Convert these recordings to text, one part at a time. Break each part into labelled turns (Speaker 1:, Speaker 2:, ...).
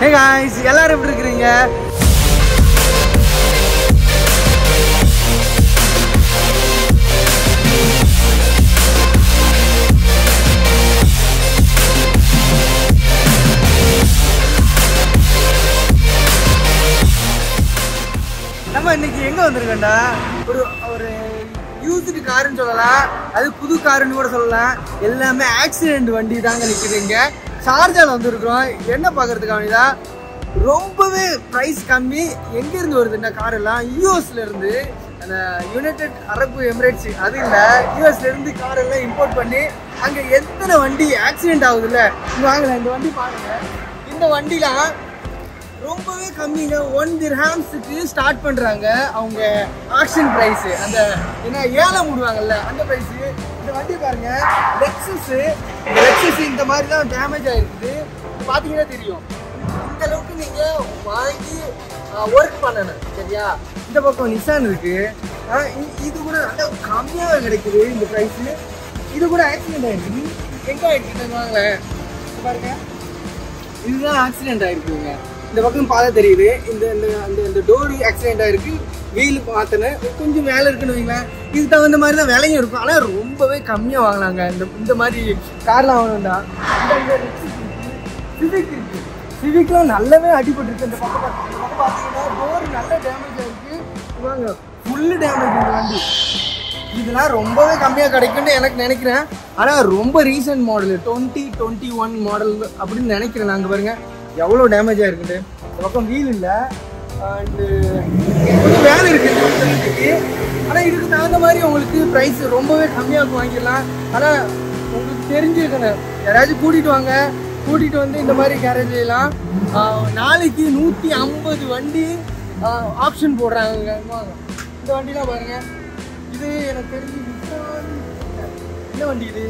Speaker 1: hey guys எல்லாரும் எப்படி இருக்கிறீங்க நம்ம இன்னைக்கு எங்க வந்திருக்கோம்டா ஒரு ஒரு யூஸ்டு காருன்னு சொல்லலாம் அது புது காருன்னு கூட சொல்லலாம் எல்லாமே ஆக்சிடென்ட் வண்டி தாங்க நிக்குதுங்க ஷார்ஜால வந்திருக்கிறோம் என்ன பார்க்கறதுக்காக தான் ரொம்பவே ப்ரைஸ் கம்மி எங்க இருந்து வருது இந்த கார் எல்லாம் யூஎஸ்ல இருந்து அந்த யுனைடெட் அரபு எமிரேட்ஸ் அது இல்ல யூஎஸ்ல இருந்து கார் எல்லாம் இம்போர்ட் பண்ணி அங்க எத்தனை வண்டி ஆக்சிடென்ட் ஆகுது இல்ல வாங்கல இந்த வண்டி பாருங்க இந்த வண்டிலாம் ரொம்பவே கம்மிங்க ஒன் திர்ஹாம்ஸுக்கு ஸ்டார்ட் பண்றாங்க அவங்க ஆக்ஷன் பிரைஸ் அந்த என்ன ஏலம் விடுவாங்கல்ல அந்த பிரைஸ் இந்த வண்டி பாருங்க லெக்ஸஸ் லெக்ஸஸ் இந்த மாதிரி தான் டேமேஜ் ஆயிருக்குது பாத்தீங்கன்னா தெரியும் இந்த அளவுக்கு நீங்க வாங்கி ஒர்க் பண்ணணும் சரியா இந்த பக்கம் நிசான் இருக்கு ஆஹ் இ- இது கூட நல்ல கம்மியாக கிடைக்குது இந்த பிரைஸ் இது கூட ஆக்சிடென்ட் ஆயிருக்கு எங்க ஆயிருக்கு வாங்களேன் இங்க பாருங்க இதுதான் ஆக்சிடென்ட் ஆயிருக்குங்க இந்த பக்கம் பார்த்தா தெரியுது இந்த இந்த அந்த இந்த டோரு ஆக்சிடென்ட் ஆயிருக்கு வீல் பார்த்தேன் கொஞ்சம் மேலே இருக்குன்னு வைங்களேன் இதுக்கு தகுந்த மாதிரி தான் விலையும் இருக்கும் ஆனால் ரொம்பவே கம்மியாக வாங்கலாங்க இந்த இந்த மாதிரி கார்லாம் வாங்கணும்டா சிவிக் இருக்கு சிவிக்லாம் நல்லாவே அடிபட்டுருக்கு இந்த பக்கம் பாத்து- இந்த பக்கம் பார்த்தீங்கன்னா டோர் நல்ல டேமேஜ் ஆயிருக்கு வாங்க ஃபுல்லு டேமேஜ் இந்த வண்டி இதெல்லாம் ரொம்பவே கம்மியாக கிடைக்கும்னு எனக்கு நினைக்கிறேன் ஆனால் ரொம்ப recent model twenty twenty one model அப்படின்னு நினைக்கிறேன் நாங்கள் பாருங்க எவ்வளோ டேமேஜ் ஆயிருக்குது இந்த பக்கம் வீல் இல்லை அண்டு கொஞ்சம் வேலை இருக்குது ஆனால் இதுக்கு தகுந்த மாதிரி உங்களுக்கு ப்ரைஸ் ரொம்பவே கம்மியாக வாங்கிடலாம் ஆனால் உங்களுக்கு தெரிஞ்சிருக்கணும் யாராச்சும் கூட்டிகிட்டு வாங்க கூட்டிகிட்டு வந்து இந்த மாதிரி கேரேஜெல்லாம் நாளைக்கு நூற்றி ஐம்பது வண்டி ஆப்ஷன் போடுறாங்க வாங்க இந்த வண்டிலாம் பாருங்க இது எனக்கு தெரிஞ்சு நிசான் என்ன வண்டி இது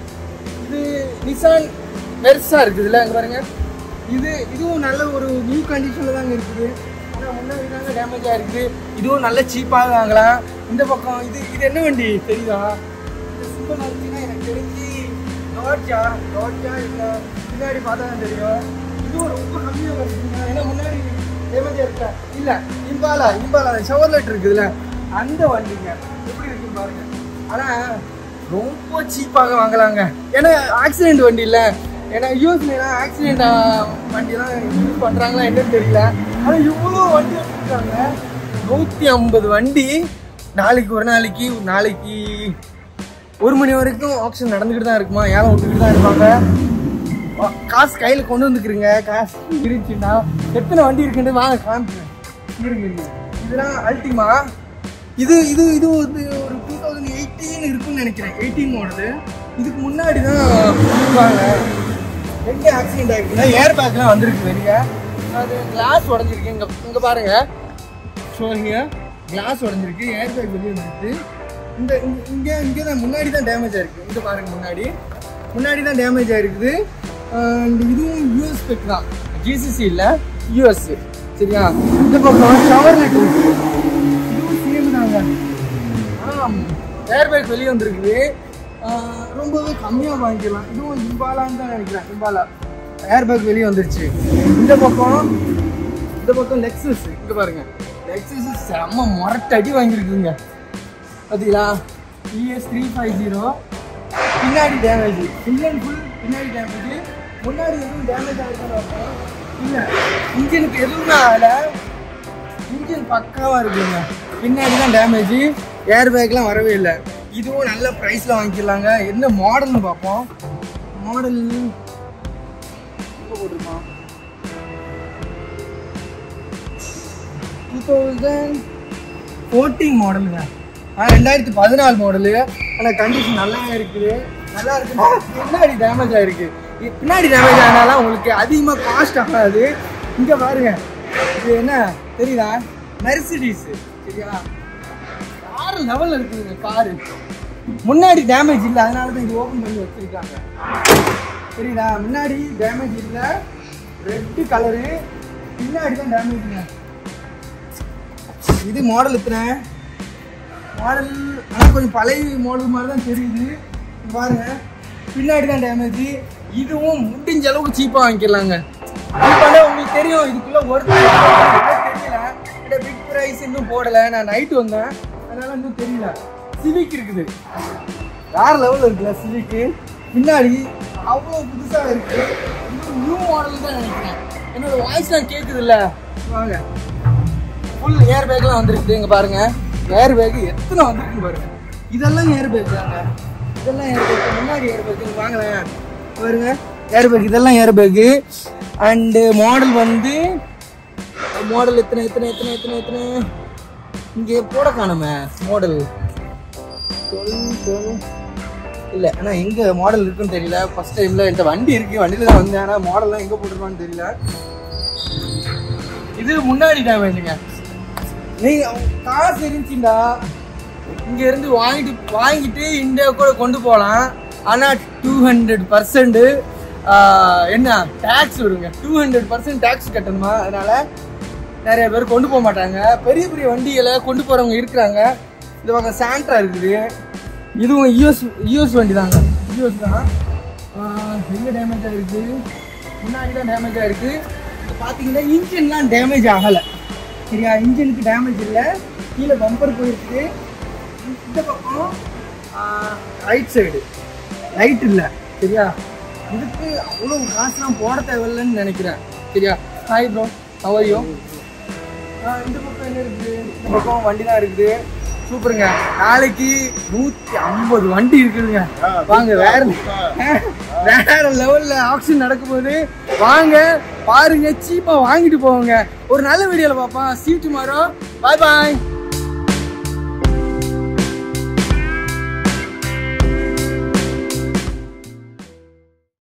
Speaker 1: இது நிசான் வெர்சா இருக்குதுல்ல அங்க பாருங்க இது இதுவும் நல்ல ஒரு நியூ கண்டிஷன்ல தாங்க இருக்குது ஆனால் முன்னாடி தாங்க டேமேஜ் ஆயிருக்கு இதுவும் நல்ல சீப்பாக வாங்கலாம் இந்த பக்கம் இது இது என்ன வண்டி தெரியுதா இந்த சிம்பிள் வந்துச்சுன்னா எனக்கு தெரிஞ்சு டாட்ஜா டாட்ஜா இல்லை பின்னாடி பார்த்தா தான் தெரியும் இதுவும் ரொம்ப கம்மியாக வருதுங்க ஏன்னா முன்னாடி டேமேஜ் இருக்கா இல்லை இம்பாலா இம்பாலா ஷவர்லெட் இருக்குதுல்ல அந்த வண்டிங்க எப்படி இருக்கு பாருங்க ஆனால் ரொம்ப சீப்பாக வாங்கலாங்க ஏன்னா ஆக்சிடென்ட் வண்டி இல்லை ஏன்னா யூஎஸ்லாம் ஆக்சிடென்ட் வண்டிலாம் யூஸ் பண்ணுறாங்களா என்னன்னு தெரியல ஆனால் இவ்வளோ வண்டி வச்சுருக்காங்க நூற்றி ஐம்பது வண்டி நாளைக்கு ஒரு நாளைக்கு நாளைக்கு ஒரு மணி வரைக்கும் ஆப்ஷன் நடந்துக்கிட்டு தான் இருக்குமா ஏலம் விட்டுக்கிட்டு தான் இருப்பாங்க வா- காசு கையில் கொண்டு வந்துக்கிறீங்க காசு இருந்துச்சுன்னா எத்தனை வண்டி இருக்குன்னு வாங்க காமிக்கிறேன் இருங்க இருங்க இதெல்லாம் அல்டிமா இது இது இது வந்து ஒரு டூ தௌசண்ட் எயிட்டீன் இருக்குன்னு நினைக்கிறேன் எயிட்டீன் மாடலு இதுக்கு முன்னாடி தான் வாங்க எங்கே ஆக்சிடென்ட் ஆகிருக்குன்னா ஏர் பேக்லாம் வந்திருக்கு வெளியே அது கிளாஸ் உடஞ்சிருக்கு இங்கே இங்கே பாருங்க ஷோரிங்க கிளாஸ் உடஞ்சிருக்கு ஏர் பேக் வெளியே வந்துருக்கு இந்த இங்க- இங்கே இங்கே தான் முன்னாடி தான் டேமேஜ் ஆயிருக்கு இங்கே பாருங்க முன்னாடி முன்னாடி தான் டேமேஜ் ஆயிருக்குது அண்ட் இதுவும் யூஎஸ் பெக் தான் ஜிசிசி இல்லை யூஎஸ் சரியா இந்த பக்கம் ஷவர் நெட் இருக்கு இதுவும் சேம் தாங்க ஆம் ஏர் பேக் வெளியே வந்திருக்குது ஆஹ் ரொம்பவே கம்மியாக வாங்கிக்கலாம் இதுவும் இம்பாலான்னு தான் நினைக்கிறேன் இம்பாலா ஏர் பேக் வெளியே வந்துருச்சு இந்த பக்கம் இந்த பக்கம் லெக்ஸஸ் இங்க பாருங்க லெக்ஸஸ் செம்ம முரட்டடி வாங்கியிருக்குங்க பார்த்தீங்களா இஎஸ் த்ரீ ஃபைவ் ஜீரோ பின்னாடி டேமேஜ் இன்ஜின் ஃபுல் பின்னாடி டேமேஜ் முன்னாடி எதுவும் டேமேஜ் ஆகிருக்காங்க இல்லை இன்ஜினுக்கு எதுவுமே ஆகலை இன்ஜின் பக்காவாக இருக்குங்க பின்னாடி தான் டேமேஜ் ஏர் பேக்லாம் வரவே இல்லை இதுவும் நல்ல ப்ரைஸில் வாங்கிக்கலாங்க என்ன மாடல்னு பார்ப்போம் மாடல் போட்டிருக்கோம் டூ தௌசண்ட் ஃபோர்டீன் மாடலுங்க ஆ ரெண்டாயிரத்தி பதினாலு மாடலு ஆனால் கண்டிஷன் நல்லா இருக்குது நல்லா இருக்கு பின்னாடி டேமேஜ் ஆயிருக்கு இ- பின்னாடி டேமேஜ் ஆனாலும் உங்களுக்கு அதிகமாக காஸ்ட் ஆகாது இங்கே பாருங்க இது என்ன தெரியுதா மெர்சிடிஸ் சரியா கார் லெவலில் இருக்குதுங்க காரு முன்னாடி டேமேஜ் இல்லை அதனால தான் இது ஓப்பன் பண்ணி வச்சிருக்காங்க தெரியுதா முன்னாடி டேமேஜ் இல்லை ரெட்டு கலரு பின்னாடி தான் டேமேஜுங்க இது மாடல் எத்தனை மாடல் ஆனால் கொஞ்சம் பழைய மாடல் மாதிரி தான் தெரியுது இங்க பாருங்க பின்னாடி தான் டேமேஜ் இதுவும் முடிஞ்ச அளவுக்கு சீப்பாக வாங்கிக்கலாங்க சீப்பாக உங்களுக்கு உங்களுக்கு தெரியும் இதுக்குள்ள ஒரு தெரியல பிக் பிரைஸ் இன்னும் போடல நான் நைட்டு வந்தேன் அதனால இன்னும் தெரியல சிவிக் இருக்குது வேற லெவலில் இருக்குல்ல சிவிக்கு பின்னாடி அவ்வளோ புதுசாக இருக்கு இன்னும் நியூ மாடல் தான் நினைக்கிறேன் என்னோட வாய்ஸ் தான் கேட்குது இல்ல வாங்க ஃபுல் ஏர் பேக்லாம் வந்துருக்கு இங்க பாருங்க ஏர் பேக் எத்தனை வந்திருக்கு பாருங்க இதெல்லாம் ஏர் பேக் தாங்க இதெல்லாம் ஏர் பேக் முன்னாடி ஏர் பேக் வாங்களேன் பாருங்க ஏர் பேக் இதெல்லாம் ஏர் பேக் அண்டு மாடல் வந்து மாடல் எத்தனை எத்தனை எத்தனை எத்தனை எத்தனை இங்கே போட காணுமே மாடல் இல்லை ஆனால் எங்கே மாடல் இருக்குன்னு தெரியல ஃபர்ஸ்ட் டைமில் இந்த வண்டி இருக்கு வண்டியில் தான் வந்தேன் ஆனால் மாடல்லாம் எங்கே போட்டிருக்கான்னு தெரியல இது முன்னாடி டேமேஜுங்க நீங்க காசு இருந்துச்சுண்டா இங்க இருந்து வாங்கிட்டு வாங்கிட்டு இந்தியா கூட கொண்டு போகலாம் ஆனா டூ ஹண்ட்ரட் பர்சன்ட் என்ன டேக்ஸ் வருங்க டூ ஹண்ட்ரட் பர்சன்ட் டேக்ஸ் கட்டணுமா அதனால நிறைய பேர் கொண்டு போக மாட்டாங்க பெரிய பெரிய வண்டிகளை கொண்டு போறவங்க இருக்கிறாங்க இது பக்கம் சாண்ட்ரா இருக்குது இதுவும் யூஎஸ் யூஎஸ் வண்டி தாங்க யூஎஸ் தான் ஆஹ் எங்க டேமேஜ் ஆயிருக்கு முன்னாடி தான் டேமேஜ் ஆயிருக்கு இது பார்த்தீங்கன்னா இன்ஜின்லாம் டேமேஜ் ஆகலை சரியா இன்ஜினுக்கு டேமேஜ் இல்லை கீழே பம்பர் போயிருக்கு இந்த பக்கம் ரைட் சைடு லைட் இல்லை சரியா இதுக்கு அவ்வளோ காசுலாம் போட தேவையில்லைன்னு நினைக்கிறேன் சரியா ஹாய் ப்ரோ ஹவரியோ இந்த பக்கம் என்ன இருக்குது இந்த பக்கம் வண்டி தான் இருக்குது சூப்பருங்க நாளைக்கு நூத்தி ஐம்பது வண்டி இருக்குதுங்க வாங்க வேற வேற லெவல்ல ஆக்ஷன் நடக்கும்போது வாங்க பாருங்க சீப்பா வாங்கிட்டு போவாங்க ஒரு நல்ல வீடியோல பார்ப்போம் சீட்டு மாறும் பாய் பாய்